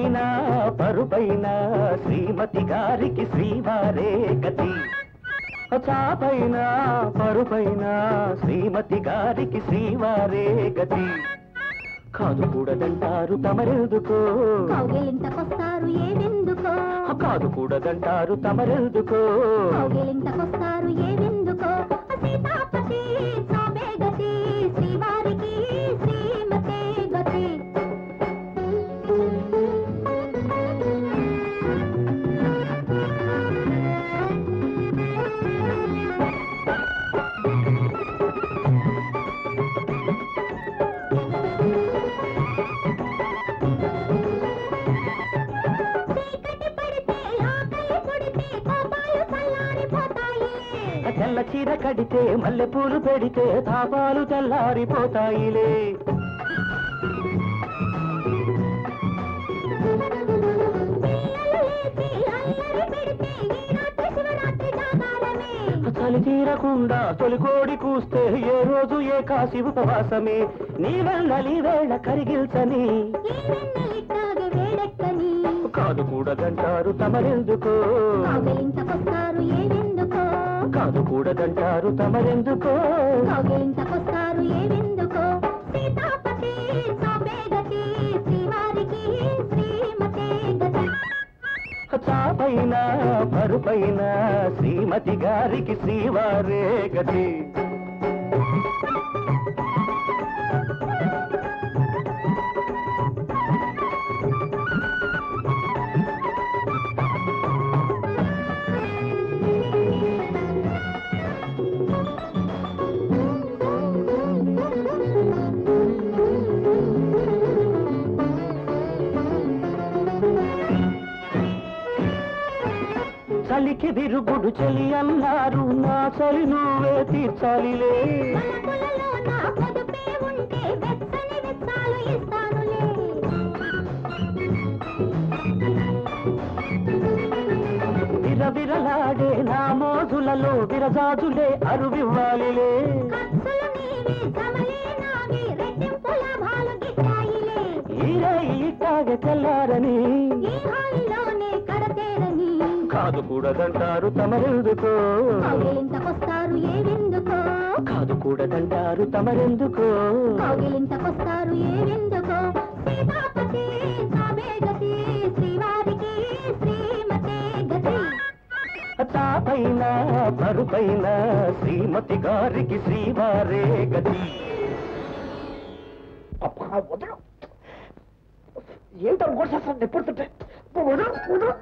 చాపైన పరుపైన శ్రీమతి గారికి శ్రీవారే గతి చాపైన పరుపైన శ్రీమతి గారికి శ్రీవారే గతి కాదు కూడదంటారు తమరెందుకో కౌగిలింతకొస్తారు ఏవెందుకో కాదు కూడదంటారు తమరెందుకో కౌగిలింతకొస్తారు ఏవెందుకో సీతాపతి సాబే గతి శ్రీవారికి శ్రీమతే గతి చీకటి పడితే ఆకలి పుడితే కోపాలు చల్లారిపోతాయి తెల్ల చీర కడితే మల్లె పూలు పెడితే తాపాలు తెల్లారిపోతాయిలే చలి తీరకుండా తొలి కోడి కూస్తే ఏ రోజు ఏ కాసి ఉపవాసమే నీ వెళ్ళలి వేళ కరిగిల్చని కాదు కూడదంటారు తమరెందుకో కౌగిలింతకొస్తారు ఏవెందుకో కాదు కూడదంటారు తమరెందుకో కౌగిలింతకొస్తారు ఏవెందుకో సీతాపతి సాబే గతి శ్రీవారికి శ్రీమతే గతి చాపైన పరుపైన శ్రీమతి గారికి శ్రీవారే గతి చలికి విరుగుడు చలి అన్నారు నా చలి నువ్వే తీర్చాలిలే మనకులలో నా పొదుపే ఉంటే వెచ్చని వెచ్చాలు ఇస్తానులే విరవిరలాడే నా మోజులలో విరజాజులే అరువివ్వాలిలే ఖర్చులు నీవే జమలే నావే రెట్టింపు లాభాలు గిట్టాయిలే ఈరే ఇట్టాగ తెల్లారని ఈ హాయిలోనే కడతేరని కాదు కూడదంటారు తమరెందుకో కౌగిలింతకొస్తారు ఏవెందుకో కాదు కూడదంటారు తమరెందుకో కౌగిలింతకొస్తారు ఏవెందుకో సీతాపతి సాబే గతి శ్రీవారికి శ్రీమతే గతి చాపైన పరుపైన శ్రీమతి గారికి శ్రీవారే గతి అబ్బా వదలు ఏంటో కొట్టేస్తాను ఎప్పుడు తింటే వదలు వదలు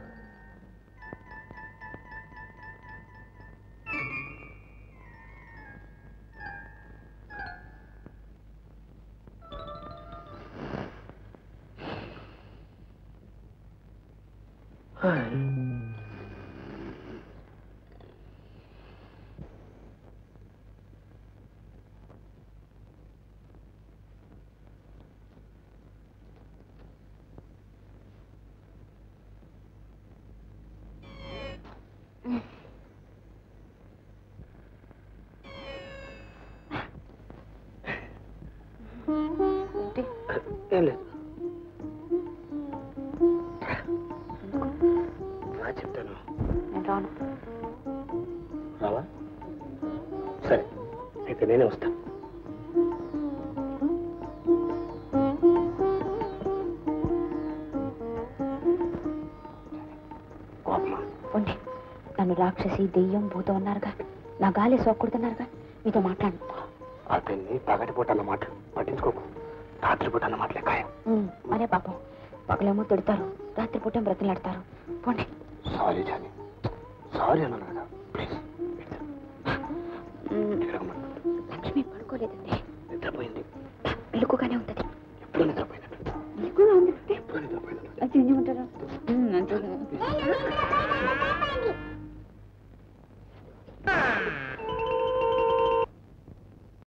ఏం లేదు రా చెప్తాను నేను రాను రావా సరే అయితే నేనే వస్తాను కోపమా ఉండి నన్ను రాక్షసి దెయ్యం భూతం అన్నారుగా నా గాలి సోకూడదన్నారుగా మీతో మాట్లాడు అతన్ని పగటిపూట అన్న మాటలు పట్టించుకోకు రాత్రిపూట అన్న మాటలే ఖాయం మరే పాపం పగలేమో తిడతారు రాత్రిపూట బ్రతిలాడతారు పోండి సారీ జాని సారీ అన్నాను కదా ప్లీజ్ ఉమ్, తిరగమను లక్ష్మి పడుకోలేదండి